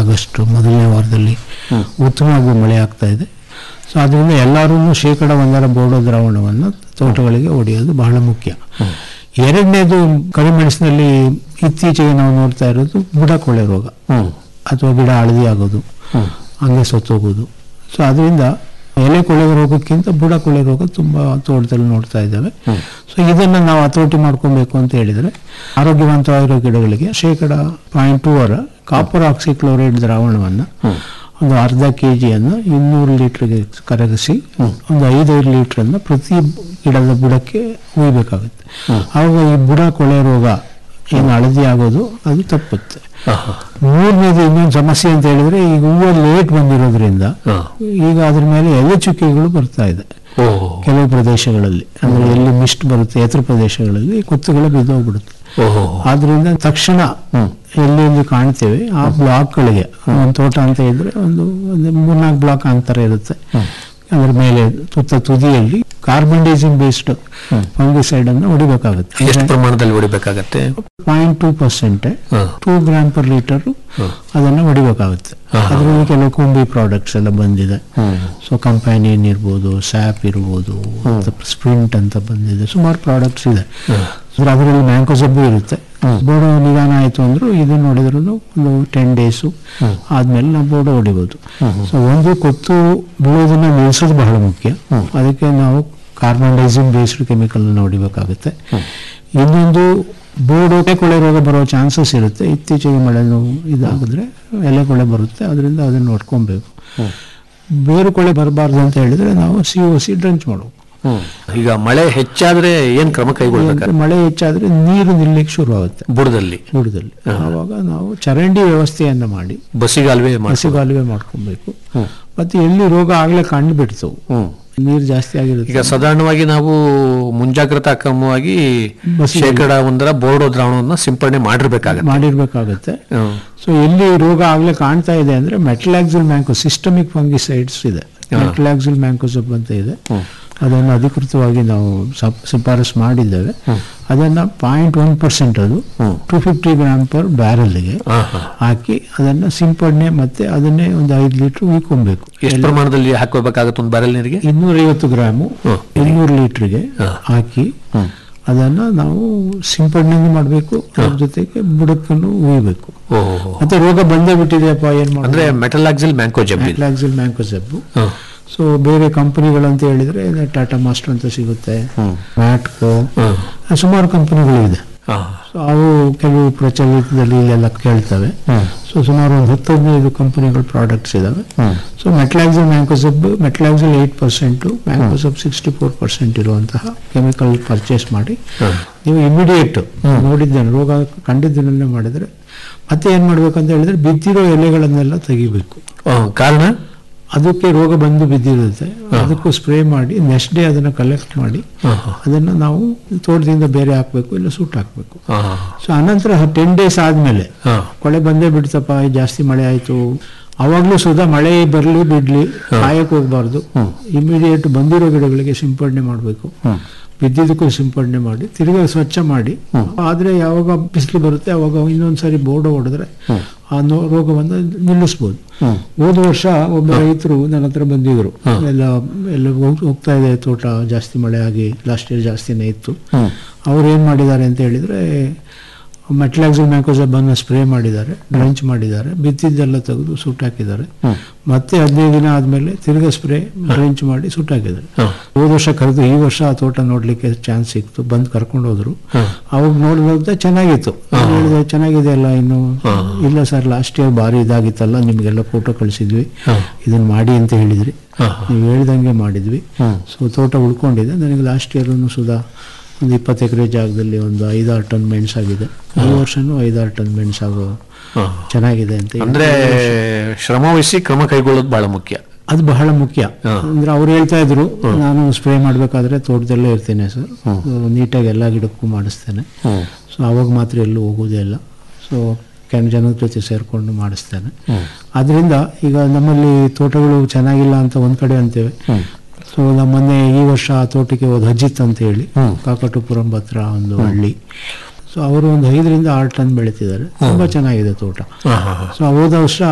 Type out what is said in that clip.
August ಮೊದಲನೇ ವಾರದಲ್ಲಿ ಉತ್ತಮವಾಗಿ ಮಳೆ ಆಗ್ತಾ ಇದೆ ಸೊ ಅದರಿಂದ ಎಲ್ಲರೂ ಶೇಕಡ ಒಂದರ ಬೋಡೋ ದ್ರಾವಣವನ್ನು ತೋಟಗಳಿಗೆ ಹೊಡೆಯೋದು ಬಹಳ ಮುಖ್ಯ ಎರಡನೇದು ಕರಿಮೆಣಸಿನಲ್ಲಿ ಇತ್ತೀಚೆಗೆ ನಾವು ನೋಡ್ತಾ ಇರೋದು ಬುಡ ಕೊಳೆ ರೋಗ ಅಥವಾ ಗಿಡ ಹಳದಿ ಆಗೋದು ಹಂಗೆ ಸತ್ತೋಗೋದು ಸೊ ಅದರಿಂದ ಎಲೆ ಕೊಳೆ ರೋಗಕ್ಕಿಂತ ಬುಡ ಕೊಳೆ ರೋಗ ತುಂಬ ತೋಟದಲ್ಲಿ ನೋಡ್ತಾ ಇದ್ದಾವೆ ಸೊ ಇದನ್ನು ನಾವು ಹತೋಟಿ ಮಾಡ್ಕೊಬೇಕು ಅಂತ ಹೇಳಿದರೆ ಆರೋಗ್ಯವಂತವಾಗಿರೋ ಗಿಡಗಳಿಗೆ ಶೇಕಡ ಪಾಯಿಂಟ್ ಟೂ ಅವರ ಕಾಪರ್ ಆಕ್ಸಿಕ್ಲೋರೈಡ್ ದ್ರಾವಣವನ್ನು ಒಂದು ಅರ್ಧ ಕೆ ಜಿಯನ್ನು ಇನ್ನೂರು ಲೀಟ್ರಿಗೆ ಕರಗಿಸಿ ಒಂದು ಐದೈದು ಲೀಟ್ರನ್ನು ಪ್ರತಿ ಗಿಡದ ಬುಡಕ್ಕೆ ಹುಯ್ಬೇಕಾಗುತ್ತೆ ಆವಾಗ ಈ ಬುಡ ಕೊಳೆ ರೋಗ ಏನು ಹಳದಿ ಆಗೋದು ಅದು ತಪ್ಪುತ್ತೆ ಮೂರನೇದು ಇನ್ನೊಂದು ಸಮಸ್ಯೆ ಅಂತ ಹೇಳಿದ್ರೆ ಈಗ ಹೂವು ಲೇಟ್ ಬಂದಿರೋದ್ರಿಂದ ಈಗ ಅದ್ರ ಮೇಲೆ ಎಲೆ ಚುಕ್ಕೆಗಳು ಬರ್ತಾ ಇದೆ ಓಹೋ ಕೆಲವು ಪ್ರದೇಶಗಳಲ್ಲಿ ಅಂದ್ರೆ ಎಲ್ಲಿ ಮಿಸ್ಟ್ ಬರುತ್ತೆ ಎತ್ತರ ಪ್ರದೇಶಗಳಲ್ಲಿ ಕೊತ್ತುಗಳು ಬಿದ್ದೋಗ್ಬಿಡುತ್ತೆ ಓಹೋ ಆದ್ರಿಂದ ತಕ್ಷಣ ಎಲ್ಲಿ ಎಲ್ಲಿ ಕಾಣ್ತೇವೆ ಆ ಬ್ಲಾಕ್ಗಳಿಗೆ ಒಂದು ತೋಟ ಅಂತ ಇದ್ರೆ ಒಂದು ಒಂದು ಮೂರ್ನಾಲ್ಕು ಬ್ಲಾಕ್ ಅಂತರ ಇರುತ್ತೆ ಅದ್ರ ಮೇಲೆ ತುತ್ತ ತುದಿಯಲ್ಲಿ ಕಾರ್ಬನ್ ಬೇಸ್ಡ್ ಫಂಗಿಸೈಡ್ ಅನ್ನು ಹೊಡಿಬೇಕಾಗುತ್ತೆ ಎಷ್ಟು ಪ್ರಮಾಣದಲ್ಲಿ ಹೊಡಿಬೇಕಾಗತ್ತೆ ಪಾಯಿಂಟ್ ಟೂ ಪರ್ಸೆಂಟ್ ಹ. ಟೂ ಗ್ರಾಮ್ ಪರ್ ಲೀಟರ್ ಅದನ್ನು ಹೊಡಿಬೇಕಾಗುತ್ತೆ ಅದರಲ್ಲಿ ಕೆಲವು ಕುಂಬಿ ಪ್ರಾಡಕ್ಟ್ಸ್ ಎಲ್ಲ ಬಂದಿದೆ ಸೊ ಕಂಪ್ಯಾನಿಯನ್ ಇರ್ಬೋದು ಸ್ಯಾಪ್ ಇರ್ಬೋದು ಸ್ಪ್ರಿಂಟ್ ಅಂತ ಬಂದಿದೆ ಸುಮಾರು ಪ್ರಾಡಕ್ಟ್ಸ್ ಇದೆ ಸೊ ಅದರಲ್ಲಿ ಮ್ಯಾಂಕೋಸಬ್ಬು ಇರುತ್ತೆ ಬೋರ್ಡೋ ನಿಧಾನ ಆಯಿತು ಅಂದ್ರೂ ಇದನ್ನ ನೋಡಿದ್ರು ಒಂದು ಟೆನ್ ಡೇಸು ಆದ್ಮೇಲೆ ನಾವು ಬೋರ್ಡೋ ಹೊಡಿಬೋದು ಸೊ ಒಂದು ಕೊತ್ತು ಬೀಳೋದನ್ನ ನಿಲ್ಲಿಸೋದು ಬಹಳ ಮುಖ್ಯ ಅದಕ್ಕೆ ನಾವು ಕಾರ್ಬನ್ ಡೈಸಿನ್ ಬೇಸ್ಡ್ ಕೆಮಿಕಲ್ ಹೊಡಿಬೇಕಾಗುತ್ತೆ ಇನ್ನೊಂದು ಬೋರ್ಡು ಕೊಳೆ ರೋಗ ಬರೋ ಚಾನ್ಸಸ್ ಇರುತ್ತೆ ಇತ್ತೀಚೆಗೆ ಮಳೆನೂ ಇದಾಗಿದ್ರೆ ಎಲೆ ಕೊಳೆ ಬರುತ್ತೆ ಅದರಿಂದ ಅದನ್ನು ನೋಡ್ಕೊಬೇಕು ಬೇರು ಕೊಳೆ ಬರಬಾರ್ದು ಅಂತ ಹೇಳಿದ್ರೆ ನಾವು ಸಿ ಒ ಸಿ ಡ್ರಂಚ್ ಮಾಡಬೇಕು ಈಗ ಮಳೆ ಹೆಚ್ಚಾದ್ರೆ ಏನ್ ಕ್ರಮ ಕೈಗೊಳ್ಬೇಕಾಗುತ್ತೆ ಮಳೆ ಹೆಚ್ಚಾದ್ರೆ ನೀರು ನಿಲ್ಲಕ್ಕೆ ಶುರು ಆಗುತ್ತೆ ಬುಡದಲ್ಲಿ ಬುಡದಲ್ಲಿ ಆವಾಗ ನಾವು ಚರಂಡಿ ವ್ಯವಸ್ಥೆಯನ್ನ ಮಾಡಿ ಬಸಿಗಾಲ್ವೆ ಮಾಡಿಸಿ ಹಸಿಗಾಲುವೆ ಮಾಡ್ಕೊಬೇಕು ಮತ್ತೆ ಎಲ್ಲಿ ರೋಗ ಆಗ್ಲೇ ಕಂಡು ಬಿಡ್ತವು ನೀರು ಜಾಸ್ತಿ ಆಗಿರುತ್ತೆ ಈಗ ಸಾಧಾರಣವಾಗಿ ನಾವು ಮುಂಜಾಗ್ರತಾ ಕ್ರಮವಾಗಿ ಬಸಿ- ಶೇಕಡ ಒಂದರ ಬೋರ್ಡೋ ದ್ರಾವಣವನ್ನು ಸಿಂಪಡಣೆ ಮಾಡಿರ್ಬೇಕಾಗತ್ತೆ ಮಾಡಿರ್ಬೇಕಾಗತ್ತೆ ಹ್ಮ್. ಸೊ ಎಲ್ಲಿ ರೋಗ ಆಗ್ಲೇ ಕಾಣ್ತಾ ಇದೆ ಅಂದ್ರೆ ಮೆಟ್ಲಾಕ್ಸಿಲ್ ಮ್ಯಾಂಕೋ ಸಿಸ್ಟಮಿಕ್ ಫಂಗಿಸೈಡ್ಸ್ ಇದೆ ಮೆಟ್ಲಾಕ್ಸಿಲ್ ಮ್ಯಾಂಕೋಸಬ್ ಅಂತ ಇದೆ ಅದನ್ನು ಅಧಿಕೃತವಾಗಿ ನಾವು ಸಪ್- ಶಿಫಾರಸು ಮಾಡಿದ್ದೇವೆ ಅದನ್ನ ಪಾಯಿಂಟ್ ಒನ್ ಪರ್ಸೆಂಟ್ ಅದು ಟೂ ಫಿಫ್ಟಿ ಗ್ರಾಮ್ ಪರ್ ಬ್ಯಾರಲ್ಗೆ ಹಾ, ಹಾ. ಹಾಕಿ ಅದನ್ನ ಸಿಂಪಡಣೆ ಮತ್ತೆ ಅದನ್ನೇ ಒಂದು ಐದು ಲೀಟರ್ ಉಯ್ಕೊಬೇಕು ಎಷ್ಟು ಪ್ರಮಾಣದಲ್ಲಿ ಹಾಕೋಬೇಕಾಗತ್ತೆ ಒಂದು ಬ್ಯಾರಲ್ ನೀರಿಗೆ ಇನ್ನೂರೈವತ್ತು ಗ್ರಾಮು ಹ್ಮ್. ಇನ್ನೂರು ಲೀಟ್ರಿಗೆ ಹಾಕಿ ಅದನ್ನ ನಾವು ಸಿಂಪಡಣೆ ಮಾಡಬೇಕು ಅದ್ರ ಜೊತೆಗೆ ಬುಡಕ್ಕನ್ನು ಉಯ್ಬೇಕು ಓಹೋ ಮತ್ತೆ ರೋಗ ಬಂದೇ ಬಿಟ್ಟಿದೆಯಪ್ಪ ಏನ್ ಮಾಡೋದು ಅಂದ್ರೆ metalaxyl mancozeb metalaxyl mancozeb so ಬೇರೆ ಕಂಪನಿಗಳಂತ ಹೇಳಿದ್ರೆ ಟಾಟಾ ಮಾಸ್ಟರ್ ಅಂತ ಸಿಗುತ್ತೆ ಮ್ಯಾಟ್ಕೋ ಸುಮಾರು ಕಂಪನಿಗಳಿದೆ ಸೊ ಅವು ಕೆಲವು ಪ್ರಚಲಿತದಲ್ಲಿ ಇಲ್ಲೆಲ್ಲ ಕೇಳ್ತವೆ ಸೊ ಸುಮಾರು ಒಂದು ಹತ್ತು ಹದಿನೈದು ಕಂಪನಿಗಳ ಪ್ರಾಡಕ್ಟ್ಸ್ ಇದಾವೆ so metalaxyl mancozeb metalaxyl eight percent mancozeb sixty four percent ಇರುವಂತಹ ಕೆಮಿಕಲ್ ಪರ್ಚೇಸ್ ಮಾಡಿ ನೀವು ಇಮಿಡಿಯೇಟ್ ನೋಡಿದ್ದೇನೆ ರೋಗ ಕಂಡಿದ್ದನ್ನೇ ಮಾಡಿದ್ರೆ ಮತ್ತೆ ಏನ್ ಮಾಡ್ಬೇಕು ಅಂತ ಹೇಳಿದ್ರೆ ಬಿದ್ದಿರೋ ಎಲೆಗಳನ್ನೆಲ್ಲ ತೆಗಿಬೇಕು ಕಾರಣ ಅದಕ್ಕೆ ರೋಗ ಬಂದು ಬಿದ್ದಿರುತ್ತೆ ಅದಕ್ಕೂ ಸ್ಪ್ರೇ ಮಾಡಿ ನೆಕ್ಸ್ಟ್ ಡೇ ಅದನ್ನ ಕಲೆಕ್ಟ್ ಮಾಡಿ ಅದನ್ನ ನಾವು ತೋಟದಿಂದ ಬೇರೆ ಹಾಕ್ಬೇಕು ಇಲ್ಲ ಸೂಟ್ ಹಾಕ್ಬೇಕು ಹಾ, ಸೊ ಅನಂತರ ಟೆನ್ ಡೇಸ್ ಆದ್ಮೇಲೆ ಹಾ. ಕೊಳೆ ಬಂದೇ ಬಿಡ್ತಪ್ಪ ಜಾಸ್ತಿ ಮಳೆ ಆಯ್ತು ಅವಾಗ್ಲೂ ಸುಧಾ ಮಳೆ ಬರಲಿ ಬಿಡ್ಲಿ ಕಾಯಕ್ ಹೋಗ್ಬಾರ್ದು ಇಮಿಡಿಯೇಟ್ ಬಂದಿರೋ ಗಿಡಗಳಿಗೆ ಸಿಂಪಡಣೆ ಮಾಡಬೇಕು ಬಿದ್ದಿದ್ದಕ್ಕೂ ಸಿಂಪಡಣೆ ಮಾಡಿ ತಿರ್ಗಾ ಸ್ವಚ್ಛ ಮಾಡಿ ಆದ್ರೆ ಯಾವಾಗ ಬಿಸಿಲು ಬರುತ್ತೆ ಅವಾಗ ಇನ್ನೊಂದ್ಸರಿ ಬೋರ್ಡ್ ಹೊಡೆದ್ರೆ ಆ ನೋ- ರೋಗವನ್ನು ನಿಲ್ಲಿಸ್ಬೋದು ಹೋದ ವರ್ಷ ಒಬ್ಬ ರೈತರು ನನ್ನ ಹತ್ರ ಬಂದಿದ್ರು ಎಲ್ಲ ಎಲ್ಲ ಹೋಗ್- ಹೋಗ್ತಾ ಇದೆ ತೋಟ ಜಾಸ್ತಿ ಮಳೆ ಆಗಿ ಲಾಸ್ಟ್ ಇಯರ್ ಜಾಸ್ತಿನೇ ಇತ್ತು ಅವ್ರು ಏನ್ ಮಾಡಿದ್ದಾರೆ ಅಂತ ಹೇಳಿದ್ರೆ ಮೆಟ್ಲಾಕ್ಸಿಲ್ ಮ್ಯಾಕೋಸಬನ್ನು ಸ್ಪ್ರೇ ಮಾಡಿದ್ದಾರೆ ಡ್ರಂಚ್ ಮಾಡಿದ್ದಾರೆ ಬಿತ್ತಿದ್ದೆಲ್ಲ ತೆಗೆದು ಸುಟ್ಟಾಕಿದ್ದಾರೆ ಮತ್ತೆ ಹದಿನೈದು ದಿನ ಆದ್ಮೇಲೆ ತಿರ್ಗಾ ಸ್ಪ್ರೇ ಡ್ರಂಚ್ ಮಾಡಿ ಸುಟ್ಟಾಕಿದ್ದಾರೆ ಹೋದ ವರ್ಷ ಕರೆದು ಈ ವರ್ಷ ಆ ತೋಟ ನೋಡ್ಲಿಕ್ಕೆ ಚಾನ್ಸ್ ಸಿಕ್ತು ಬಂದು ಕರ್ಕೊಂಡು ಹೋದ್ರು ಅವಾಗ ನೋಡಿದ್ರೆ ಚೆನ್ನಾಗಿತ್ತು ನಾನ್ ಹೇಳಿದೆ ಚೆನ್ನಾಗಿದೆ ಅಲ್ಲ ಇನ್ನು ಇಲ್ಲ ಸರ್ ಲಾಸ್ಟ್ ಇಯರ್ ಭಾರಿ ಇದಾಗಿತ್ತಲ್ಲ ನಿಮ್ಗೆಲ್ಲ ಫೋಟೋ ಕಳಿಸಿದ್ವಿ ಇದನ್ನ ಮಾಡಿ ಅಂತ ಹೇಳಿದ್ರಿ ನೀವು ಹೇಳ್ದಂಗೆ ಮಾಡಿದ್ವಿ ಸೊ ತೋಟ ಉಳ್ಕೊಂಡಿದೆ ನನಗೆ ಲಾಸ್ಟ್ ಇಯರ್ ಸುಧಾ ಒಂದು ಇಪ್ಪತ್ತು ಎಕರೆ ಜಾಗದಲ್ಲಿ ಒಂದು ಐದಾರು ಟನ್ ಮೆಣಸಾಗಿದೆ ಈ ವರ್ಷನೂ ಐದಾರು ಟನ್ ಮೆಣಸಾಗೋ ಚೆನ್ನಾಗಿದೆ ಅಂತ ಹೇಳಿ. ಅಂದ್ರೆ ಶ್ರಮ ವಹಿಸಿ ಕ್ರಮ ಕೈಗೊಳ್ಳೋದು ಬಹಳ ಮುಖ್ಯ ಅದು ಬಹಳ ಮುಖ್ಯ ಅಂದ್ರೆ ಅವ್ರು ಹೇಳ್ತಾ ಇದ್ರು ನಾನು ಸ್ಪ್ರೇ ಮಾಡ್ಬೇಕಾದ್ರೆ ತೋಟದಲ್ಲೇ ಇರ್ತೇನೆ ಸರ್ ನೀಟಾಗಿ ಎಲ್ಲ ಗಿಡಕ್ಕೂ ಮಾಡಿಸ್ತೇನೆ ಸೊ ಅವಾಗ ಮಾತ್ರ ಎಲ್ಲೂ ಹೋಗೋದೇ ಇಲ್ಲ ಸೊ ಕೆಲ ಜನದ ಜೊತೆ ಸೇರ್ಕೊಂಡು ಮಾಡಿಸ್ತೇನೆ ಅದರಿಂದ ಈಗ ನಮ್ಮಲ್ಲಿ ತೋಟಗಳು ಚೆನ್ನಾಗಿಲ್ಲ ಅಂತ ಒಂದ್ ಕಡೆ ಅಂತೇವೆ ಸೊ ನಮ್ಮ ಮೊನ್ನೆ ಈ ವರ್ಷ ಆ ತೋಟಕ್ಕೆ ಹೋದ ಅಜಿತ್ ಅಂತ ಹೇಳಿ ಕಾಕಟುಪುರಂ ಹತ್ರ ಒಂದು ಹಳ್ಳಿ ಸೊ ಅವರು ಒಂದು ಐದರಿಂದ ಆರು ಟನ್ ಬೆಳೀತಿದ್ದಾರೆ ತುಂಬಾ ಚೆನ್ನಾಗಿದೆ ತೋಟ ಸೊ ಹೋದ ವರ್ಷ